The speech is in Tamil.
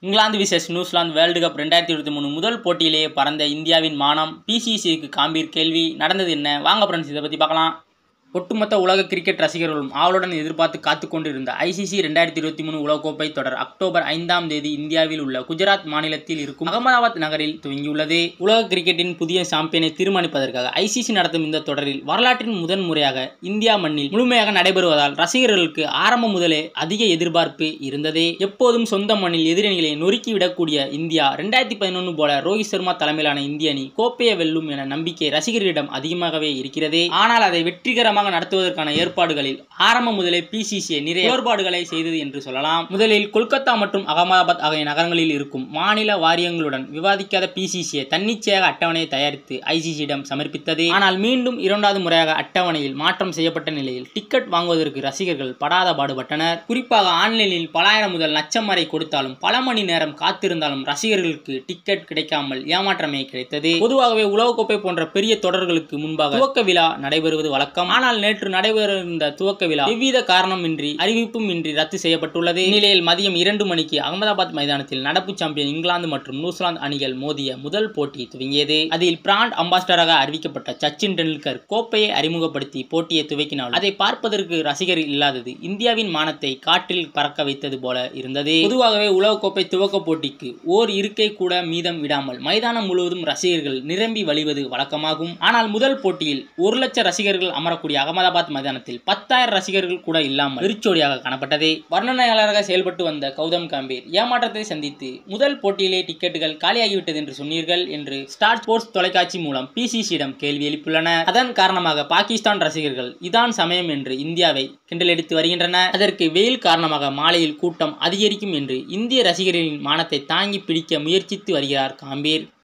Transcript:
England versus New Zealand world cup ரெண்டாயிரத்தி இருபத்தி மூணு முதல் போட்டியிலேயே பறந்த இந்தியாவின் மானம் பிசிசிக்கு காம்பீர் கேள்வி நடந்தது என்ன வாங்க ஃப்ரெண்ட்ஸ் இதை பற்றி பார்க்கலாம் ஒட்டுமொத்த உலக கிரிக்கெட் ரசிகர்களும் ஆவலுடன் எதிர்பார்த்து காத்து கொண்டிருந்த ஐசிசி ரெண்டாயிரத்தி இருபத்தி மூணு உலகக்கோப்பை தொடர் அக்டோபர் ஐந்தாம் தேதி இந்தியாவில் உள்ள குஜராத் மாநிலத்தில் இருக்கும் அகமதாபாத் நகரில் துவங்கியுள்ளது உலக கிரிக்கெட்டின் புதிய சாம்பியனை தீர்மானிப்பதற்காக ஐசிசி நடத்தும் இந்த தொடரில் வரலாற்றின் முதன் முறையாக இந்தியா மண்ணில் முழுமையாக நடைபெறுவதால் ரசிகர்களுக்கு ஆரம்பம் முதலே அதிக எதிர்பார்ப்பு இருந்தது எப்போதும் சொந்த மண்ணில் எதிரணிகளை நொறுக்கிவிடக்கூடிய இந்தியா ரெண்டாயிரத்தி பதினொன்று போல ரோஹித் சர்மா தலைமையிலான இந்திய அணி கோப்பையை வெல்லும் என நம்பிக்கை ரசிகர்களிடம் அதிகமாகவே இருக்கிறது ஆனால் அதை வெற்றிகரமாக நடத்துவதற்கான ஏற்பாடுகளில் ஆரம்பம் முதலே பிசிசிஐ நிறைய ஏற்பாடுகளை செய்தது என்று சொல்லலாம் முதலில் கொல்கத்தா மற்றும் அகமதாபாத் ஆகிய நகரங்களில் இருக்கும் மாநில வாரியங்களுடன் விவாதிக்காத பிசிசிஐ தன்னிச்சையாக அட்டவணையை தயாரித்து ஐசிசியிடம் சமர்ப்பித்தது ஆனால் மீண்டும் இரண்டாவது முறையாக அட்டவணையில் மாற்றம் செய்யப்பட்ட நிலையில் டிக்கெட் வாங்குவதற்கு ரசிகர்கள் படாத பாடுபட்டனர் குறிப்பாக ஆன்லைனில் பலாயிரம் முதல் லட்சம் வரை கொடுத்தாலும் பல மணி நேரம் காத்திருந்தாலும் ரசிகர்களுக்கு டிக்கெட் கிடைக்காமல் ஏமாற்றமே கிடைத்தது பொதுவாகவே உலகக்கோப்பை போன்ற பெரிய தொடர்களுக்கு முன்பாக துவக்க விழா நடைபெறுவது வழக்கம் ஆனால் நேற்று நடைபெறிருந்த துவக்க விழா எவ்வித காரணமின்றி அறிவிப்பும் இன்றி ரத்து செய்யப்பட்டுள்ளது இந்நிலையில் மதியம் இரண்டு மணிக்கு அகமதாபாத் மைதானத்தில் நடப்பு சாம்பியன் இங்கிலாந்து மற்றும் நியூசிலாந்து அணிகள் மோதிய முதல் போட்டி துவங்கியது அதில் பிராண்ட் அம்பாஸ்டராக அறிவிக்கப்பட்ட சச்சின் டெண்டுல்கர் கோப்பையை அறிமுகப்படுத்தி போட்டியை துவக்கினால் அதை பார்ப்பதற்கு ரசிகர் இல்லாதது இந்தியாவின் மானத்தை காற்றில் பறக்க வைத்தது போல இருந்தது பொதுவாகவே உலகக்கோப்பை துவக்க போட்டிக்கு ஓர் இருக்கை கூட மீதம் விடாமல் மைதானம் முழுவதும் ரசிகர்கள் நிரம்பி வழிவது வழக்கமாகும் ஆனால் முதல் போட்டியில் ஒரு லட்சம் ரசிகர்கள் அமரக்கூடிய அகமதாபாத் மைதானத்தில் பத்தாயிரம் ரசிகர்கள் கூட இல்லாமல் வெறிச்சோடியாக காணப்பட்டது வர்ணனையாளராக செயல்பட்டு வந்த கௌதம் காம்பீர் ஏமாற்றத்தை சந்தித்து முதல் போட்டியிலே டிக்கெட்டுகள் காலியாகிவிட்டது என்று சொன்னீர்கள் என்று ஸ்டார் ஸ்போர்ட்ஸ் தொலைக்காட்சி மூலம் பிசிசியிடம் கேள்வி எழுப்பியுள்ளனர் அதன் காரணமாக பாகிஸ்தான் ரசிகர்கள் இதான் சமயம் என்று இந்தியாவை கிண்டலடித்து வருகின்றனர் அதற்கு வெயில் காரணமாக மாலையில் கூட்டம் அதிகரிக்கும் என்று இந்திய ரசிகர்களின் மானத்தை தாங்கி பிடிக்க முயற்சித்து வருகிறார் காம்பீர்